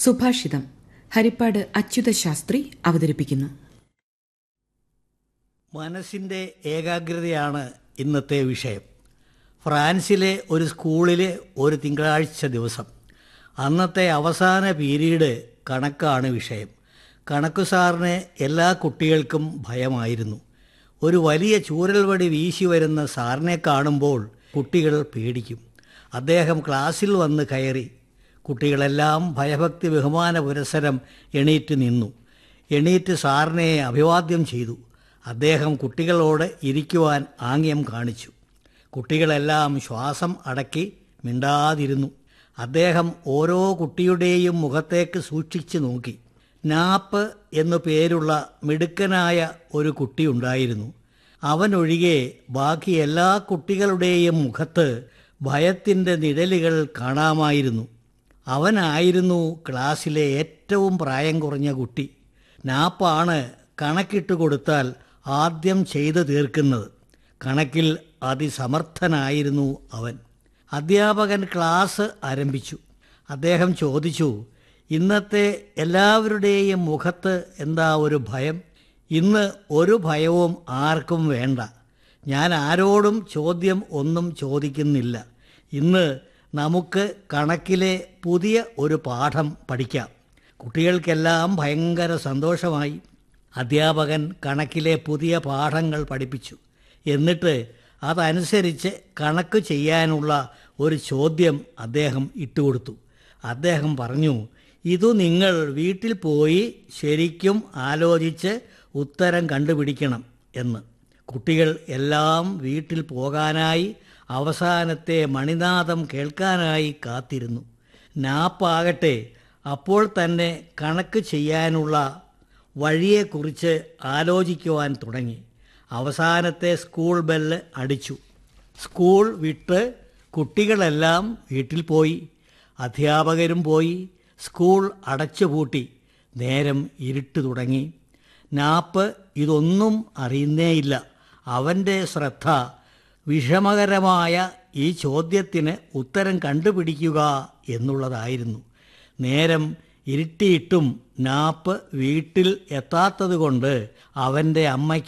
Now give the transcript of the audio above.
സുഭാഷിതം ഹരിപ്പാട് അച്യുത ശാസ്ത്രി അവതരിപ്പിക്കുന്നു മനസ്സിൻ്റെ ഏകാഗ്രതയാണ് ഇന്നത്തെ വിഷയം ഫ്രാൻസിലെ ഒരു സ്കൂളിലെ ഒരു തിങ്കളാഴ്ച ദിവസം അന്നത്തെ അവസാന പീരീഡ് കണക്കാണ് വിഷയം കണക്കു സാറിന് എല്ലാ കുട്ടികൾക്കും ഭയമായിരുന്നു ഒരു വലിയ ചൂരൽവടി വീശി വരുന്ന സാറിനെ കാണുമ്പോൾ കുട്ടികൾ പേടിക്കും അദ്ദേഹം ക്ലാസ്സിൽ വന്ന് കയറി കുട്ടികളെല്ലാം ഭയഭക്തി ബഹുമാന പുരസരം എണീറ്റ് നിന്നു എണീറ്റ് സാറിനെ അഭിവാദ്യം ചെയ്തു അദ്ദേഹം കുട്ടികളോട് ഇരിക്കുവാൻ ആംഗ്യം കാണിച്ചു കുട്ടികളെല്ലാം ശ്വാസം അടക്കി മിണ്ടാതിരുന്നു അദ്ദേഹം ഓരോ കുട്ടിയുടെയും മുഖത്തേക്ക് സൂക്ഷിച്ചു നോക്കി നാപ്പ് എന്നു പേരുള്ള മിടുക്കനായ ഒരു കുട്ടിയുണ്ടായിരുന്നു അവനൊഴികെ ബാക്കി എല്ലാ കുട്ടികളുടെയും മുഖത്ത് ഭയത്തിൻ്റെ നിഴലുകൾ കാണാമായിരുന്നു അവനായിരുന്നു ക്ലാസ്സിലെ ഏറ്റവും പ്രായം കുറഞ്ഞ കുട്ടി നാപ്പാണ് കണക്കിട്ട് കൊടുത്താൽ ആദ്യം ചെയ്തു തീർക്കുന്നത് കണക്കിൽ അതിസമർത്ഥനായിരുന്നു അവൻ അധ്യാപകൻ ക്ലാസ് ആരംഭിച്ചു അദ്ദേഹം ചോദിച്ചു ഇന്നത്തെ എല്ലാവരുടെയും മുഖത്ത് എന്താ ഒരു ഭയം ഇന്ന് ഒരു ഭയവും ആർക്കും വേണ്ട ഞാൻ ആരോടും ചോദ്യം ഒന്നും ചോദിക്കുന്നില്ല ഇന്ന് നമുക്ക് കണക്കിലെ പുതിയ ഒരു പാഠം പഠിക്കാം കുട്ടികൾക്കെല്ലാം ഭയങ്കര സന്തോഷമായി അധ്യാപകൻ കണക്കിലെ പുതിയ പാഠങ്ങൾ പഠിപ്പിച്ചു എന്നിട്ട് അതനുസരിച്ച് കണക്ക് ചെയ്യാനുള്ള ഒരു ചോദ്യം അദ്ദേഹം ഇട്ടുകൊടുത്തു അദ്ദേഹം പറഞ്ഞു ഇതു നിങ്ങൾ വീട്ടിൽ പോയി ശരിക്കും ആലോചിച്ച് ഉത്തരം കണ്ടുപിടിക്കണം എന്ന് കുട്ടികൾ എല്ലാം വീട്ടിൽ പോകാനായി അവസാനത്തെ മണിനാദം കേൾക്കാനായി കാത്തിരുന്നു നാപ്പാകട്ടെ അപ്പോൾ തന്നെ കണക്ക് ചെയ്യാനുള്ള വഴിയെക്കുറിച്ച് ആലോചിക്കുവാൻ തുടങ്ങി അവസാനത്തെ സ്കൂൾ ബെല്ല് അടിച്ചു സ്കൂൾ വിട്ട് കുട്ടികളെല്ലാം വീട്ടിൽ പോയി അധ്യാപകരും പോയി സ്കൂൾ അടച്ചുപൂട്ടി നേരം ഇരുട്ട് തുടങ്ങി നാപ്പ് ഇതൊന്നും അറിയുന്നേയില്ല അവൻ്റെ ശ്രദ്ധ വിഷമകരമായ ഈ ചോദ്യത്തിന് ഉത്തരം കണ്ടുപിടിക്കുക എന്നുള്ളതായിരുന്നു നേരം ഇരുട്ടിയിട്ടും നാപ്പ് വീട്ടിൽ എത്താത്തതുകൊണ്ട് അവൻ്റെ അമ്മയ്ക്ക്